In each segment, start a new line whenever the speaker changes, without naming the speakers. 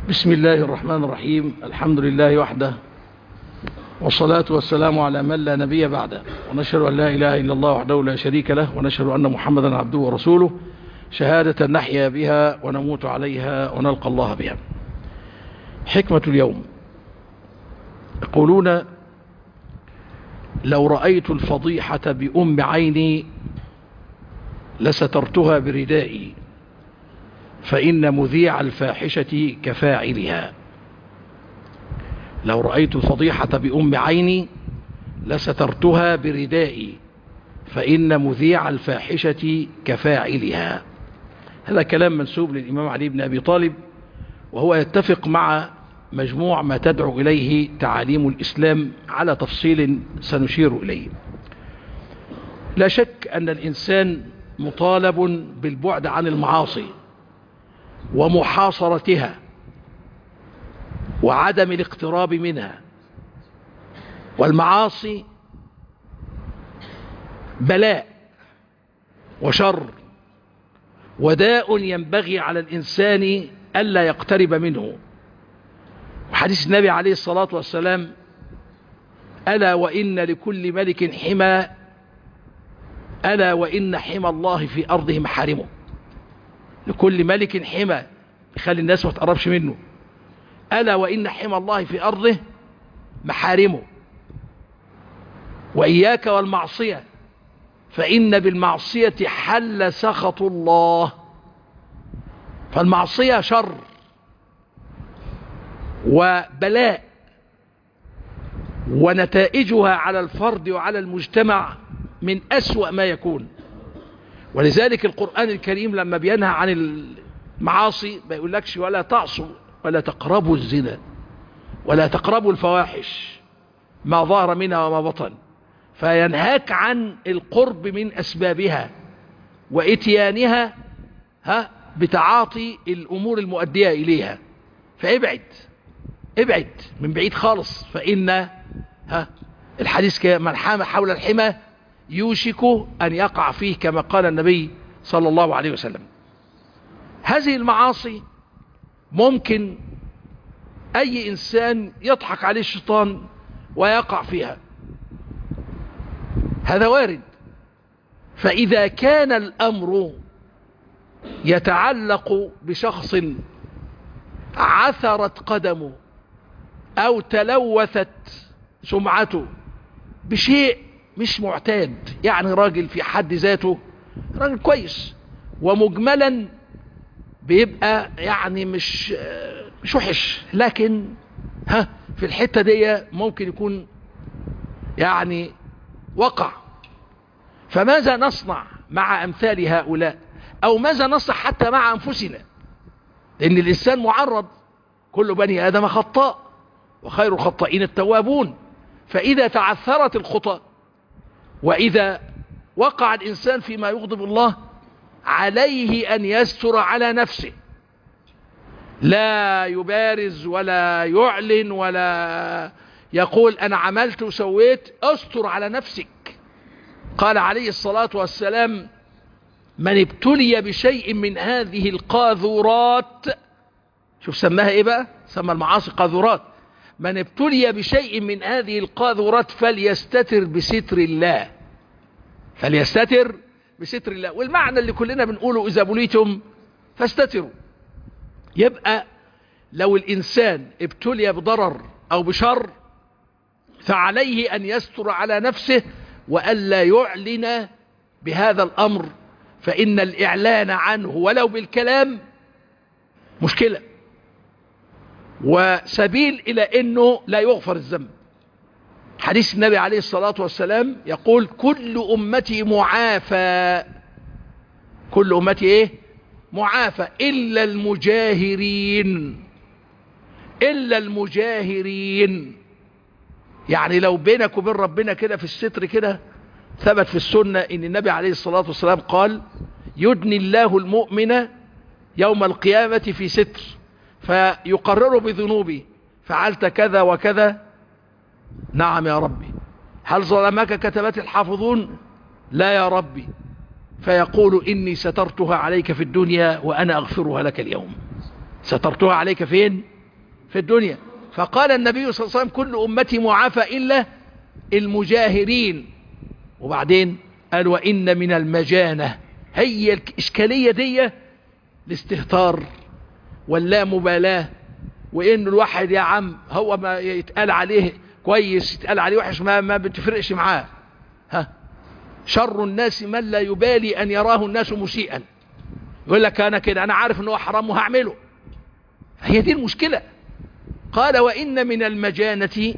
بسم الله الرحمن الرحيم الحمد لله وحده والصلاة والسلام على من لا نبي بعده ونشهد أن لا إله إلا الله وحده لا شريك له ونشهد أن محمدا عبده ورسوله شهادة نحيا بها ونموت عليها ونلقى الله بها حكمة اليوم يقولون لو رأيت الفضيحة بأم عيني لسترتها بردائي فإن مذيع الفاحشة كفاعلها لو رأيت الفضيحة بأم عيني لسترتها بردائي فإن مذيع الفاحشة كفاعلها هذا كلام منسوب للإمام علي بن أبي طالب وهو يتفق مع مجموع ما تدعو إليه تعاليم الإسلام على تفصيل سنشير إليه لا شك أن الإنسان مطالب بالبعد عن المعاصي ومحاصرتها وعدم الاقتراب منها والمعاصي بلاء وشر وداء ينبغي على الإنسان ألا يقترب منه وحديث النبي عليه الصلاة والسلام ألا وإن لكل ملك حمى ألا وإن حمى الله في أرضه محارمه لكل ملك حمى يخلي الناس ما تقربش منه ألا وإن حمى الله في أرضه محارمه وإياك والمعصية فإن بالمعصية حل سخط الله فالمعصية شر وبلاء ونتائجها على الفرد وعلى المجتمع من أسوأ ما يكون ولذلك القرآن الكريم لما بينهى عن المعاصي ما يقولكش ولا تعصوا ولا تقربوا الزنا ولا تقربوا الفواحش ما ظهر منها وما بطن فينهاك عن القرب من أسبابها وإتيانها ها بتعاطي الأمور المؤدية إليها فابعد ابعد من بعيد خالص فإن ها الحديث من حام حول الحمى يوشك أن يقع فيه كما قال النبي صلى الله عليه وسلم هذه المعاصي ممكن أي إنسان يضحك عليه الشيطان ويقع فيها هذا وارد فإذا كان الأمر يتعلق بشخص عثرت قدمه أو تلوثت سمعته بشيء مش معتاد يعني راجل في حد ذاته راجل كويس ومجملا بيبقى يعني مش مش وحش لكن ها في الحتة دي ممكن يكون يعني وقع فماذا نصنع مع أمثال هؤلاء أو ماذا نصنع حتى مع أنفسنا لأن الإنسان معرض كل بني آدم خطاء وخير الخطائين التوابون فإذا تعثرت الخطأ وإذا وقع الإنسان فيما يغضب الله عليه أن يستر على نفسه لا يبارز ولا يعلن ولا يقول أنا عملت وسويت استر على نفسك قال عليه الصلاة والسلام من ابتلي بشيء من هذه القاذورات شوف سماها ايه بقى سمى المعاصي قاذورات من ابتلي بشيء من هذه القاذورات فليستتر بستر الله فليستتر بستر الله والمعنى اللي كلنا بنقوله إذا بليتم فاستتروا يبقى لو الإنسان ابتلي بضرر أو بشر فعليه أن يستر على نفسه وألا يعلن بهذا الأمر فإن الإعلان عنه ولو بالكلام مشكلة وسبيل إلى أنه لا يغفر الذنب حديث النبي عليه الصلاة والسلام يقول كل أمتي معافى كل أمتي إيه معافى إلا المجاهرين إلا المجاهرين يعني لو بينك وبين ربنا كده في الستر كده ثبت في السنة ان النبي عليه الصلاة والسلام قال يدني الله المؤمن يوم القيامة في ستر فيقرر بذنوبه فعلت كذا وكذا نعم يا ربي هل ظلمك كتبت الحافظون لا يا ربي فيقول إني سترتها عليك في الدنيا وأنا أغفرها لك اليوم سترتها عليك فين في الدنيا فقال النبي صلى الله عليه وسلم كل أمتي معافى إلا المجاهرين وبعدين قال وإن من المجانة هي الإشكالية دي الاستهتار واللا مبالاة وإن الواحد يا عم هو ما يتقال عليه كويس يتقال عليه وحش ما, ما بتفرقش معاه ها شر الناس من لا يبالي أن يراه الناس مسيئا يقول لك أنا كده أنا عارف أنه حرام وهعمله هي دي المشكلة قال وإن من المجانة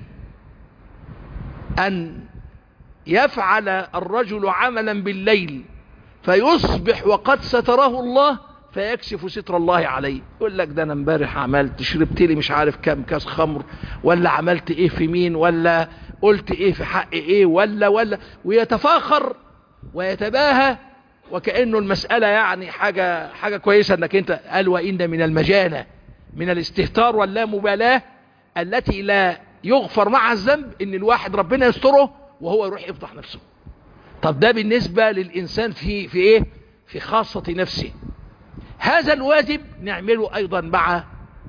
أن يفعل الرجل عملا بالليل فيصبح وقد ستره الله فيكشف ستر الله عليه يقول لك ده انا امبارح عملت شربت لي مش عارف كام كاس خمر ولا عملت ايه في مين ولا قلت ايه في حق ايه ولا ولا ويتفاخر ويتباهى وكأنه المسألة يعني حاجة حاجة كويسة انك انت قال وإن من المجانة من الاستهتار واللامبالاة التي لا يغفر معها الذنب ان الواحد ربنا يستره وهو يروح يفضح نفسه طب ده بالنسبة للإنسان في في ايه في خاصة نفسه هذا الواجب نعمله أيضا مع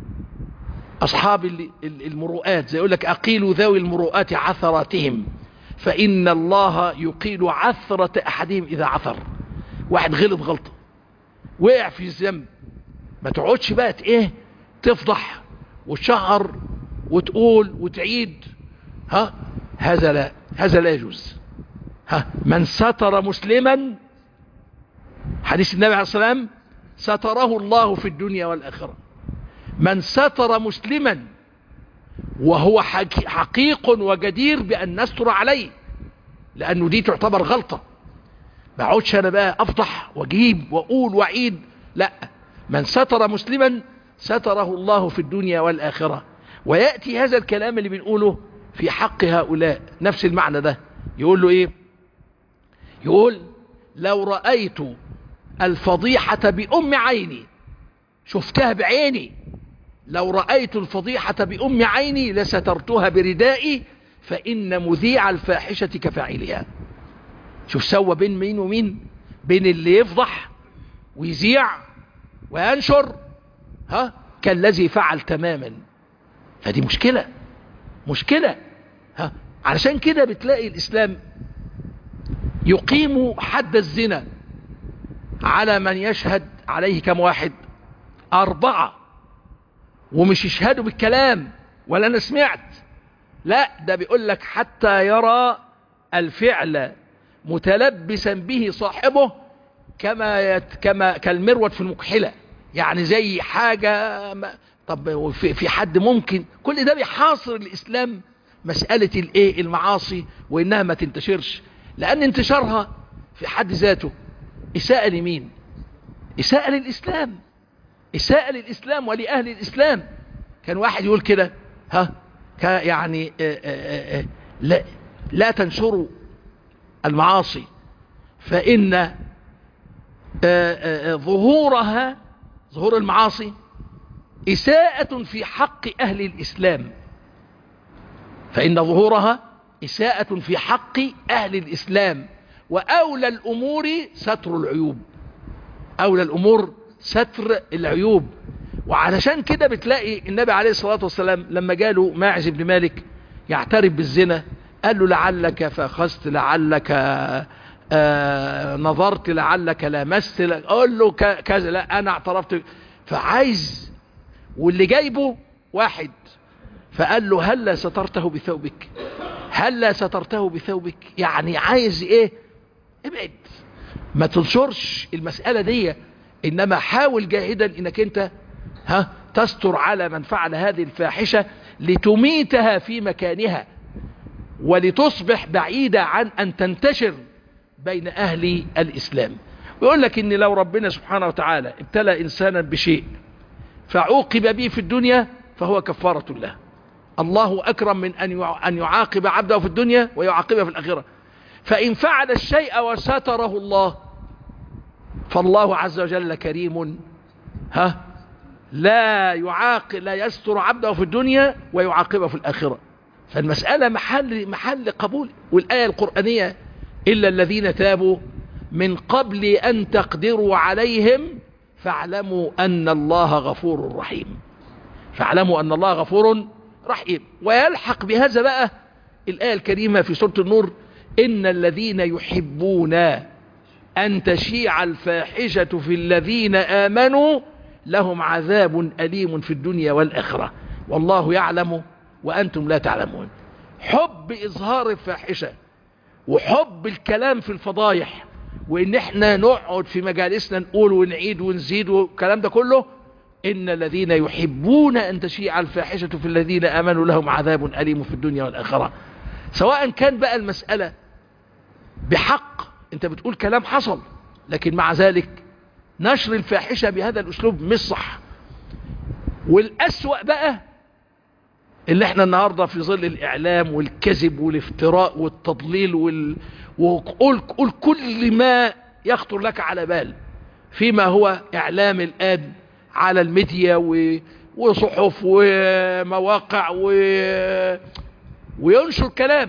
أصحاب المروءات زي يقول لك أقيلوا ذوي المروءات عثراتهم فإن الله يقيل عثرة أحدهم إذا عثر واحد غلط غلطة وقع في الذنب ما تقعدش بقى ايه تفضح وتشهر وتقول وتعيد ها هذا لا هذا لا يجوز ها من ستر مسلما حديث النبي عليه الصلاة والسلام ستره الله في الدنيا والآخرة من ستر مسلما وهو حقيق وجدير بأن نستر عليه لأنه دي تعتبر غلطة ما اقعدش أنا بقى أفضح وأجيب وأقول وأعيد لا من ستر مسلما ستره الله في الدنيا والآخرة ويأتي هذا الكلام اللي بنقوله في حق هؤلاء نفس المعنى ده يقول له ايه يقول لو رأيت الفضيحة بأم عيني شفتها بعيني لو رأيت الفضيحة بأم عيني لسترتها بردائي فإن مذيع الفاحشة كفاعلها شوف سوى بين مين ومين بين اللي يفضح ويذيع وينشر ها كالذي فعل تماما فدي مشكلة مشكلة ها علشان كده بتلاقي الإسلام يقيم حد الزنا على من يشهد عليه كم واحد أربعة ومش يشهدوا بالكلام ولا أنا سمعت لا ده بيقول لك حتى يرى الفعل متلبسا به صاحبه كما يت كما كالمرود في المكحلة يعني زي حاجة ما طب في, في حد ممكن كل ده بيحاصر الإسلام مسألة الايه المعاصي وإنها ما تنتشرش لأن انتشارها في حد ذاته إساءة لمين إساءة للإسلام إساءة للإسلام ولأهل الإسلام كان واحد يقول كده ها يعني آآ آآ لا, لا تنشروا المعاصي فإن آآ ظهورها ظهور المعاصي إساءة في حق أهل الإسلام فإن ظهورها إساءة في حق أهل الإسلام وأولى الأمور ستر العيوب أولى الأمور ستر العيوب وعلشان كده بتلاقي النبي عليه الصلاة والسلام لما جاله ماعز بن مالك يعترف بالزنا قال له لعلك فأخذت لعلك آه نظرت لعلك لمست قال له كذا لا أنا اعترفت فعايز واللي جايبه واحد فقال له هلا سترته بثوبك هلا سترته بثوبك يعني عايز ايه ابعد ما تنشرش المسألة دي انما حاول جاهدا انك انت ها تستر على من فعل هذه الفاحشة لتميتها في مكانها ولتصبح بعيدة عن ان تنتشر بين اهل الاسلام ويقول لك ان لو ربنا سبحانه وتعالى ابتلى انسانا بشيء فعوقب به في الدنيا فهو كفارة الله الله أكرم من أن يعاقب عبده في الدنيا ويعاقبه في الآخرة فإن فعل الشيء وستره الله فالله عز وجل كريم ها لا يعاقب لا يستر عبده في الدنيا ويعاقبه في الآخرة فالمسألة محل محل قبول والآية القرآنية إلا الذين تابوا من قبل أن تقدروا عليهم فاعلموا أن الله غفور رحيم فاعلموا أن الله غفور رحيم ويلحق بهذا بقى الآية الكريمة في سورة النور إن الذين يحبون أن تشيع الفاحشة في الذين آمنوا لهم عذاب أليم في الدنيا والآخرة والله يعلم وأنتم لا تعلمون حب إظهار الفاحشة وحب الكلام في الفضايح وإن احنا نقعد في مجالسنا نقول ونعيد ونزيد والكلام ده كله إن الذين يحبون أن تشيع الفاحشة في الذين آمنوا لهم عذاب أليم في الدنيا والآخرة سواء كان بقى المسألة بحق انت بتقول كلام حصل لكن مع ذلك نشر الفاحشة بهذا الأسلوب مش صح والأسوأ بقى اللي احنا النهاردة في ظل الإعلام والكذب والافتراء والتضليل وال... وقول قول كل ما يخطر لك على بال فيما هو إعلام الآن على الميديا و... وصحف ومواقع و... وينشر كلام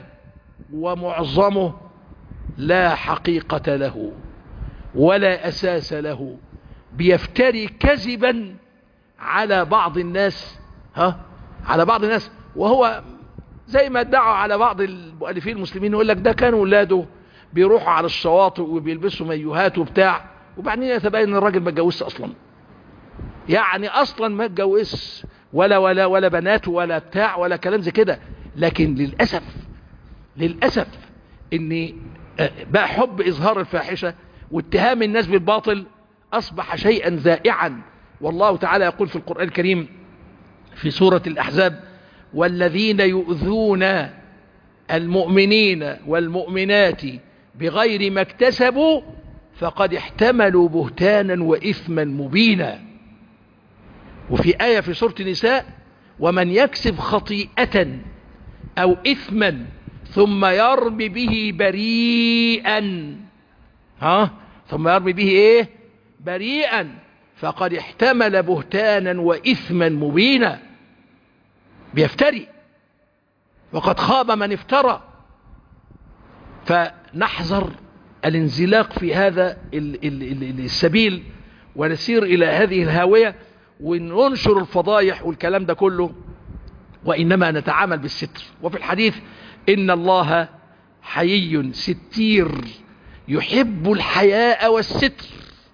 ومعظمه لا حقيقة له ولا أساس له بيفتري كذبا على بعض الناس ها على بعض الناس وهو زي ما ادعوا على بعض المؤلفين المسلمين يقول لك ده كانوا ولاده بيروحوا على الشواطئ وبيلبسوا مايوهات وبتاع وبعدين يتبين ان الراجل ما اتجوزش اصلا يعني اصلا ما اتجوزش ولا ولا ولا بنات ولا بتاع ولا كلام زي كده لكن للاسف للاسف ان بقى حب اظهار الفاحشه واتهام الناس بالباطل اصبح شيئا ذائعا والله تعالى يقول في القران الكريم في سوره الاحزاب والذين يؤذون المؤمنين والمؤمنات بغير ما اكتسبوا فقد احتملوا بهتانا وإثما مبينا وفي آية في سورة النساء ومن يكسب خطيئة أو إثما ثم يرمي به بريئا ها ثم يرمي به إيه بريئا فقد احتمل بهتانا وإثما مبينا بيفتري وقد خاب من افترى فنحذر الانزلاق في هذا السبيل ونسير إلى هذه الهاوية وننشر الفضايح والكلام ده كله وإنما نتعامل بالستر وفي الحديث إن الله حيي ستير يحب الحياء والستر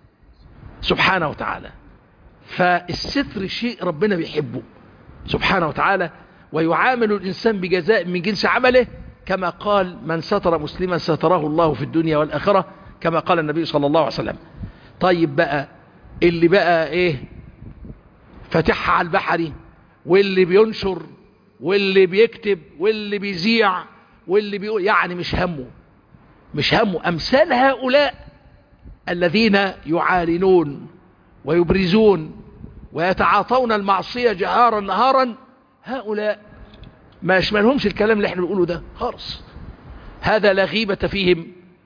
سبحانه وتعالى فالستر شيء ربنا بيحبه سبحانه وتعالى ويعامل الإنسان بجزاء من جنس عمله كما قال من ستر مسلما ستره الله في الدنيا والآخرة كما قال النبي صلى الله عليه وسلم طيب بقى اللي بقى ايه فتحها على البحري واللي بينشر واللي بيكتب واللي بيذيع واللي بيقول يعني مش همه مش همه أمثال هؤلاء الذين يعالنون ويبرزون ويتعاطون المعصية جهارا نهارا هؤلاء ما يشملهمش الكلام اللي احنا بنقوله ده خالص هذا لا غيبة فيهم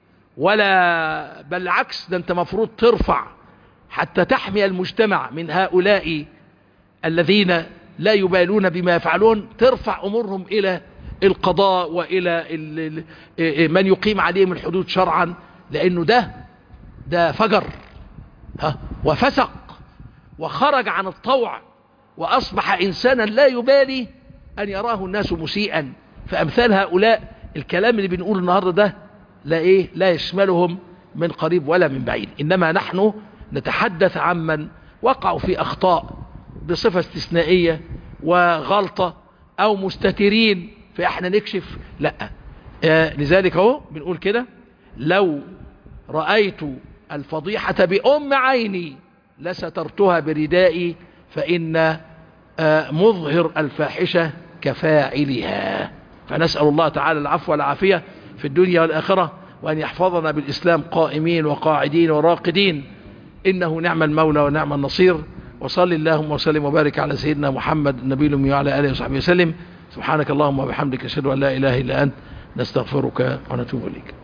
ولا بل العكس ده انت مفروض ترفع حتى تحمي المجتمع من هؤلاء الذين لا يبالون بما يفعلون ترفع أمورهم إلى القضاء وإلى من يقيم عليهم الحدود شرعا لأنه ده ده فجر ها وفسق وخرج عن الطوع وأصبح إنسانا لا يبالي أن يراه الناس مسيئا فأمثال هؤلاء الكلام اللي بنقول النهاردة ده لا إيه لا يشملهم من قريب ولا من بعيد إنما نحن نتحدث عمن وقعوا في أخطاء بصفة استثنائية وغلطة أو مستترين فإحنا نكشف لا آه لذلك اهو بنقول كده لو رأيت الفضيحة بأم عيني لسترتها بردائي فإن آه مظهر الفاحشة كفاعلها فنسأل الله تعالى العفو والعافية في الدنيا والآخرة وأن يحفظنا بالإسلام قائمين وقاعدين وراقدين إنه نعم المولى ونعم النصير وصل اللهم وسلم وبارك على سيدنا محمد النبي الأمي وعلى آله وصحبه وسلم سبحانك اللهم وبحمدك أشهد أن لا إله إلا أنت نستغفرك ونتوب إليك